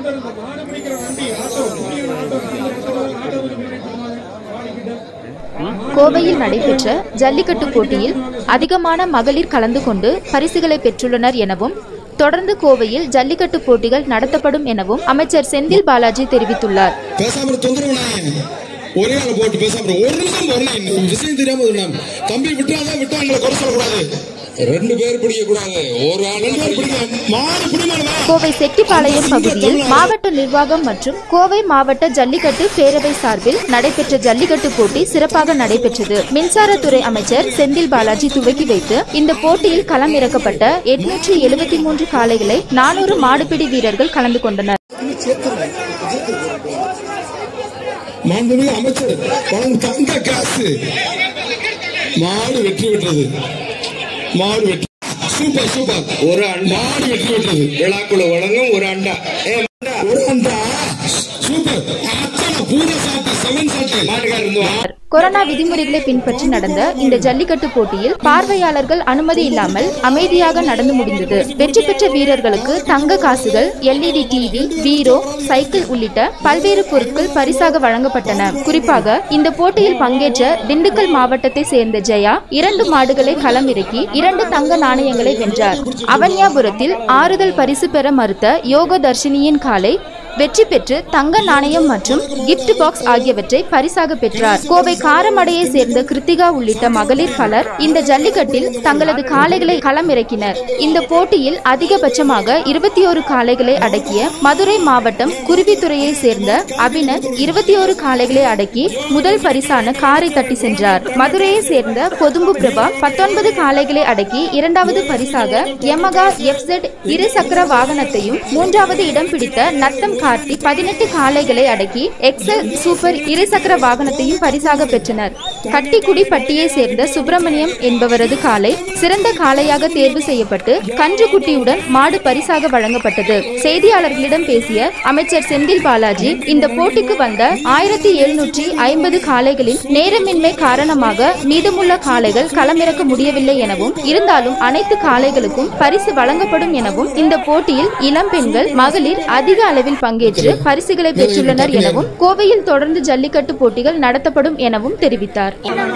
கோவையில் நடைபெற்ற ஜல்லிக்கட்டு போட்டியில் அதிகமான மகளிர் கலந்து கொண்டு பரிசுகளை பெற்றுள்ளனர் எனவும் தொடர்ந்து கோவையில் ஜல்லிக்கட்டு போட்டிகள் நடத்தப்படும் எனவும் அமைச்சர் செந்தில் பாலாஜி தெரிவித்துள்ளார் பேசாம இரு, தொந்தரவு நாயே. ஒரே ஆள் போட்டு பேசாம இரு. ஒரு நிமிஷம் வரணும் விஷயம் தெரியாம இருந்தாம் தம்பி விட்டாதான் விட்டா எங்களை குறை சொல்லக்கூடாது ரெண்டு பேர் பிடிக்க கூடாது ஒரு ஆள் ரெண்டு பேர் பிடிக்க மாடு பிடிமாடு வா. கோவை செட்டிப்பாளையம் பகுதியில் மாவட்ட நிர்வாகம் மற்றும் கோவை மாவட்ட ஜல்லிக்கட்டு பேரவை சார்பில் நடைபெற்ற ஜல்லிக்கட்டு போட்டி சிறப்பாக நடைபெற்றது மின்சாரத்துறை அமைச்சர் செந்தில் பாலாஜி துவக்கி வைத்து இந்த போட்டியில் களம் இறக்கப்பட்ட எட்நூற்றி எழுபத்தி மூன்று காளைகளை நானூறு மாடுபிடி வீரர்கள் கலந்து கொண்டனர் மாண்புமிகு அமைச்சர் வழங்கும் தங்க காசு மாடு வெற்றி பெற்றது மாடு வெற்றி சூப்பர் சூப்பர் ஒரு அண்டா மாடு வெற்றி பெற்றது விழாக்குழு வழங்கும் ஒரு அண்டா ஏ அண்டா ஒரு அண்டா சூப்பர் அத்தனை பூர சாப்பிட்டு செவன் சாப்பிட்டு மாட்டுக்கார் இருந்து வா கொரோனா விதிமுறைகளை பின்பற்றி நடந்த இந்த ஜல்லிக்கட்டு போட்டியில் பார்வையாளர்கள் அனுமதி இல்லாமல் அமைதியாக நடந்து முடிந்தது வெற்றி பெற்ற வீரர்களுக்கு தங்க காசுகள் எல்இடி டிவி பீரோ சைக்கிள் உள்ளிட்ட பல்வேறு பொருட்கள் பரிசாக வழங்கப்பட்டன குறிப்பாக இந்த போட்டியில் பங்கேற்ற திண்டுக்கல் மாவட்டத்தை சேர்ந்த ஜெயா இரண்டு மாடுகளை களம் இறக்கி இரண்டு தங்க நாணயங்களை வென்றார் அவன்யாபுரத்தில் ஆறுதல் பரிசு பெற மறுத்த யோக தர்ஷினியின் காலை வெற்றி பெற்று தங்க நாணயம் மற்றும் gift பாக்ஸ் ஆகியவற்றை பரிசாக பெற்றார் கோவை காரமடையை சேர்ந்த கிருத்திகா உள்ளிட்ட மகளிர் பலர் இந்த ஜல்லிக்கட்டில் தங்களது காளைகளை களம் இறக்கினர் இந்த போட்டியில் அதிகபட்சமாக இருபத்தி ஒரு காளைகளை அடக்கிய மதுரை மாவட்டம் குருவித்துறையை சேர்ந்த அபினத் இருபத்தி ஒரு காளைகளை அடக்கி முதல் பரிசான காரை தட்டி சென்றார் மதுரையை சேர்ந்த கொதும்பு பிரபா பத்தொன்பது காளைகளை அடக்கி இரண்டாவது பரிசாக யமகா எஃப்செட் இரு சக்கர வாகனத்தையும் மூன்றாவது இடம் பிடித்த நத்தம் கார்த்தி பதினெட்டு காளைகளை அடக்கி எக்ஸல் சூப்பர் இருசக்கர வாகனத்தையும் பரிசாக பெற்றனர் கட்டிக்குடி பட்டியை சேர்ந்த சுப்பிரமணியம் என்பவரது காளை சிறந்த காளையாக தேர்வு செய்யப்பட்டு கன்றுக்குட்டியுடன் மாடு பரிசாக வழங்கப்பட்டது செய்தியாளர்களிடம் பேசிய அமைச்சர் செந்தில் பாலாஜி இந்த போட்டிக்கு வந்த ஆயிரத்தி எழுநூற்றி ஐம்பது காளைகளின் நேரமின்மை காரணமாக மீதமுள்ள காளைகள் களமிறக்க முடியவில்லை எனவும் இருந்தாலும் அனைத்து காளைகளுக்கும் பரிசு வழங்கப்படும் எனவும் இந்த போட்டியில் இளம் பெண்கள் மகளிர் அதிக அளவில் பங்கேற்று பரிசுகளை பெற்றுள்ளனர் எனவும் கோவையில் தொடர்ந்து ஜல்லிக்கட்டு போட்டிகள் நடத்தப்படும் எனவும் தெரிவித்தார்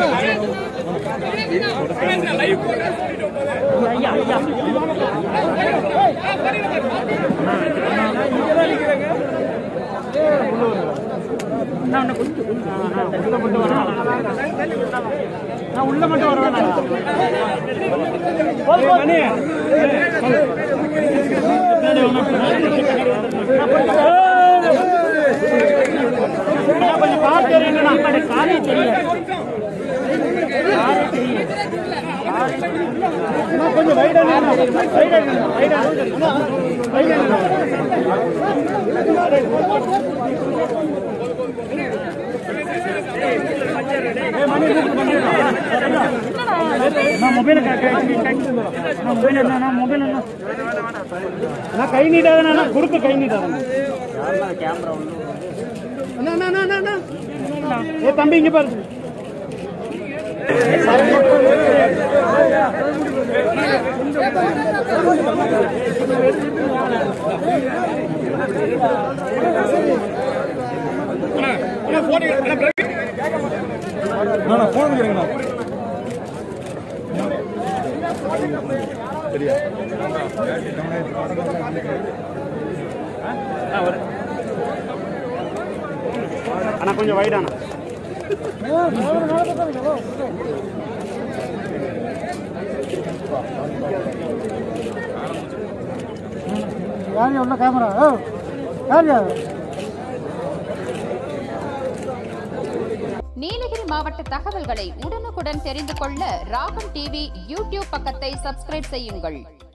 அண்ணா கை நீட்டாதண்ணா குறுக்கு கை நீட்டாதண்ணா அண்ணா, அண்ணா, அண்ணா, அண்ணா, அண்ணா. ஏ தம்பி இங்க பாரு அண்ணா கொஞ்சம் வைடாண்ணா யார் உள்ள கேமரா யார் நீலகிரி மாவட்ட தகவல்களை உடனுக்குடன் தெரிந்து கொள்ள ராகம் டிவி யூடியூப் பக்கத்தை சப்ஸ்கிரைப் செய்யுங்கள்